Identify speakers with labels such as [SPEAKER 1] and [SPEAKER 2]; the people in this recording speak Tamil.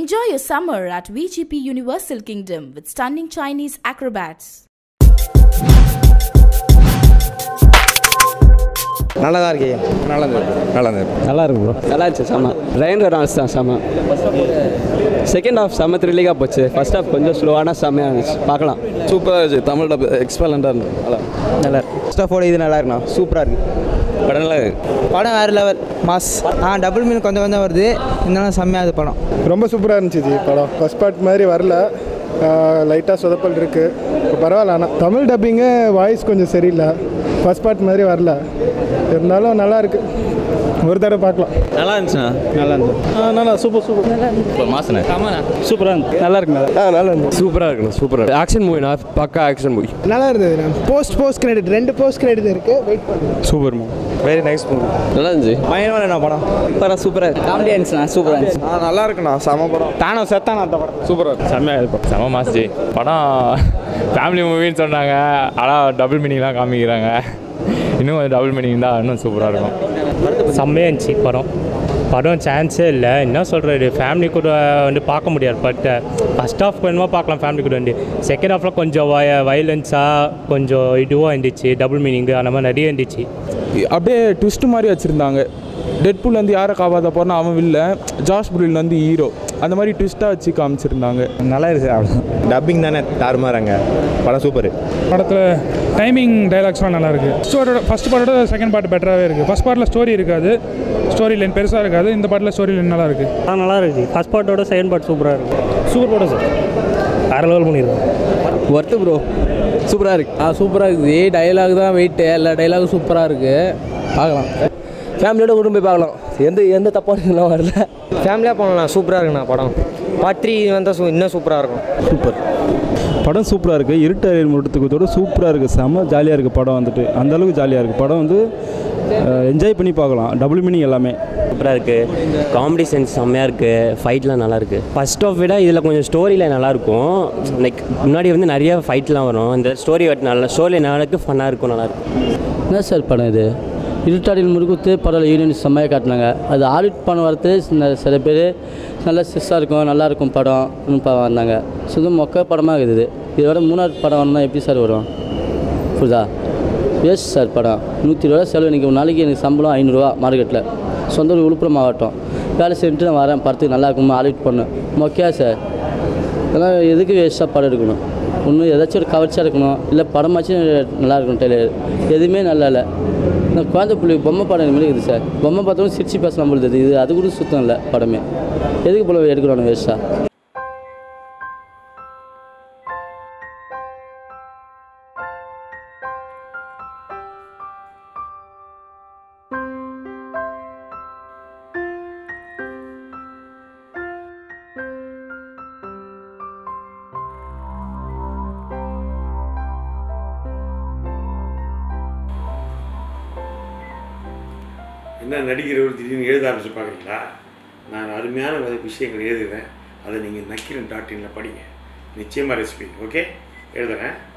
[SPEAKER 1] Enjoy your summer at VGP Universal Kingdom with stunning Chinese acrobats.
[SPEAKER 2] நல்லா தான் இருக்கே
[SPEAKER 3] நல்லா இருந்தது நல்லா இருந்தது
[SPEAKER 2] நல்லா இருக்கு ப்ரோ
[SPEAKER 4] நல்லா இருந்துச்சு செம்ம ரெயின் டான்ஸ் தான் செம்ம செகண்ட் ஹாஃப் செம்ம த்ரில்லிங்காக போச்சு ஃபர்ஸ்ட் ஹாஃப் கொஞ்சம் ஸ்லோவான செம்மையாக இருந்துச்சு பார்க்கலாம்
[SPEAKER 3] சூப்பராக இருந்துச்சு தமிழ் டப் எக்ஸ்பெலண்டாக இருந்தது நல்லா
[SPEAKER 2] நல்லா இருக்கு ஃபர்ஸ்ட் ஆஃப் இது நல்லா இருக்குண்ணா சூப்பராக இருக்கு
[SPEAKER 3] படம் நல்லா இருக்கு
[SPEAKER 2] படம் வேறு லெவல் மாஸ் ஆ டபுள் மீன் கொஞ்சம் கொஞ்சம் வருது இருந்தாலும் செம்மையாக இது படம்
[SPEAKER 5] ரொம்ப சூப்பராக இருந்துச்சு ஜி படம் ஃபர்ஸ்ட் பார்ட் மாதிரி வரல லைட்டாக சொதப்பல் இருக்குது இப்போ பரவாயில்ல ஆனால் தமிழ் டப்பிங்கு வாய்ஸ் கொஞ்சம் சரியில்லை ஃபர்ஸ்ட் பார்ட் மாதிரி வரல இருந்தாலும் நல்லா இருக்கு ஒரு தடவை பார்க்கலாம்
[SPEAKER 2] நல்லா இருந்துச்சுண்ணா நல்லா இருந்துச்சு
[SPEAKER 5] நல்லா சூப்பர் சூப்பர்
[SPEAKER 3] இப்போ மாசனே
[SPEAKER 2] சூப்பராக இருந்துச்சு நல்லா இருக்குண்ணா
[SPEAKER 5] ஆ நல்லா இருந்துச்சு
[SPEAKER 3] சூப்பராக இருக்கணும் சூப்பராக ஆக்ஷன் மூவினா பக்கா ஆக்ஷன் மூவி
[SPEAKER 5] நல்லா இருந்தது போஸ்ட் போஸ்ட் கிரெடிட் ரெண்டு போஸ்ட் கிரெடிட் இருக்குது வெயிட் பண்ணுங்க
[SPEAKER 2] சூப்பர் மூ வெரி நைஸ் மூவி
[SPEAKER 3] நல்லா இருந்துச்சு
[SPEAKER 2] பயங்கரமான என்ன படம் சூப்பராக சூப்பராக காமெடி இருந்துச்சுண்ணா சூப்பராக இருந்துச்சு ஆ நல்லா இருக்குண்ணா செம படம் தானோ செத்தானா அந்த படம்
[SPEAKER 3] சூப்பராக
[SPEAKER 6] செம்மையாக இருக்கும் செம மாஸ் ஜி படம் ஃபேமிலி மூவின்னு சொன்னாங்க ஆனால் டபுள் மீனிங்லாம் காமிக்கிறாங்க இன்னும் டபுள் மீனிங் தான் இன்னும் சூப்பராக இருக்கும்
[SPEAKER 7] செம்மையாக இருந்துச்சு படம் படம் சான்ஸே இல்லை என்ன சொல்கிறது ஃபேமிலி கூட வந்து பார்க்க முடியாது பட் ஃபஸ்ட் ஹாஃப் வேணுமா பார்க்கலாம் ஃபேமிலி கூட வந்து செகண்ட் ஹாஃபில் கொஞ்சம் வய வயலன்ஸாக கொஞ்சம் இதுவாக இருந்துச்சு டபுள் மீனிங்கு அந்த மாதிரி நிறைய இருந்துச்சு
[SPEAKER 8] அப்படியே ட்விஸ்ட் மாதிரி வச்சுருந்தாங்க டெட்புல் வந்து யாரை காப்பாற்ற போறனா அவன் வில்ல ஜாஷ் புரில் வந்து ஹீரோ அந்த மாதிரி ட்விஸ்ட்டாக வச்சு காமிச்சிருந்தாங்க
[SPEAKER 2] நல்லா இருக்கு அவ்வளோ டப்பிங் தானே தாறுமாறாங்க படம் சூப்பர்
[SPEAKER 9] படத்தில் டைமிங் டைலாக்ஸ்லாம் நல்லா இருக்குது ஸ்டோரியோட ஃபஸ்ட் பார்ட்டோட செகண்ட் பார்ட் பெட்டராகவே இருக்குது ஃபஸ்ட் பார்ட்டில் ஸ்டோரி இருக்காது ஸ்டோரி லைன் பெருசாக இருக்காது இந்த பார்ட்டில் ஸ்டோரி லைன் நல்லா இருக்குது
[SPEAKER 7] ஆ நல்லா இருக்குது ஃபஸ்ட் பார்ட்டோட செகண்ட் பார்ட் சூப்பராக இருக்குது சூப்பர் படம் சார் வேறு லெவல் பண்ணியிருக்கோம்
[SPEAKER 4] ஒர்த்து ப்ரோ சூப்பராக இருக்கு
[SPEAKER 10] ஆ சூப்பராக இருக்குது டயலாக் தான் வெயிட்டு எல்லா டைலாகும் சூப்பராக இருக்குது பார்க்கலாம்
[SPEAKER 4] ஃபேமிலியோட கூட போய் பார்க்கலாம் எந்த எந்த தப்பான இதெல்லாம் வரல
[SPEAKER 2] ஃபேமிலியாக போகலாம் சூப்பராக இருக்குண்ணா படம் பார்ட் த்ரீ வந்தால் சூ இன்னும் சூப்பராக இருக்கும்
[SPEAKER 8] சூப்பர் படம் சூப்பராக இருக்குது இருட்டறையில் முட்டத்துக்கு சூப்பராக இருக்குது செம்ம ஜாலியாக இருக்குது படம் வந்துட்டு அந்த அளவுக்கு ஜாலியாக இருக்குது படம் வந்து என்ஜாய் பண்ணி பார்க்கலாம் டபுள் மீனிங் எல்லாமே
[SPEAKER 4] சூப்பராக இருக்குது காமெடி சென்ஸ் செம்மையாக இருக்குது ஃபைட்லாம் நல்லா இருக்குது ஃபர்ஸ்ட் ஆஃப் விட இதில் கொஞ்சம் ஸ்டோரியில் நல்லாயிருக்கும் லைக் முன்னாடி வந்து நிறைய ஃபைட்லாம் வரும் இந்த ஸ்டோரி நல்லா ஸ்டோரி நல்லா ஃபன்னாக இருக்கும் நல்லாயிருக்கும்
[SPEAKER 10] என்ன சார் படம் இது இருட்டாடியில் முறுக்குத்து படம் யூனியன் செம்மையாக காட்டினாங்க அது ஆடிட் பண்ண வரது சில- சில பேர் நல்லா சிஸ்ஸாக இருக்கும் நல்லா இருக்கும் படம் பா வந்தாங்க சுத்தம் மொக்க படமாக இருக்குது இதோட மூணாவது படம் வரணும்னா எப்படி சார் வரும் புரியுதா வேஸ்ட் சார் படம் நூற்றி ரூபா செலவு இன்றைக்கி ஒரு நாளைக்கு எனக்கு சம்பளம் ஐநூறுரூவா மார்க்கெட்டில் சொந்த ஊர் விழுப்புரம் மாவட்டம் வேலை செஞ்சுட்டு நான் வரேன் படத்துக்கு நல்லா இருக்குமா ஆடிட் பண்ணேன் மொக்கையா சார் இதெல்லாம் எதுக்கு வேஸ்ட்டாக படம் எடுக்கணும் ஒன்றும் ஏதாச்சும் ஒரு கவர்ச்சியாக இருக்கணும் இல்லை படமாச்சும் நல்லா இருக்கணும் டெய்லர் எதுவுமே நல்லா இல்லை இந்த குழந்தை பிள்ளைக்கு பொம்மை படம் மாதிரி இருக்குது சார் பொம்மை பார்த்தோம் சிரிச்சு பேசலாம் பொழுது இது அது கூட சுத்தம் இல்லை படமே எதுக்கு போல எடுக்கணும் வேஸ்ட்டாக
[SPEAKER 11] என்ன நடிக்கிறவர் திடீர்னு எழுத ஆரம்பிச்சு பார்க்குறீங்களா நான் அருமையான வ- விஷயங்கள் எழுதுகிறேன் அதை நீங்கள் நக்கீரன் டாட் இனில் படிங்க நிச்சயமாக ரெசிபி ஓகே எழுதுகிறேன்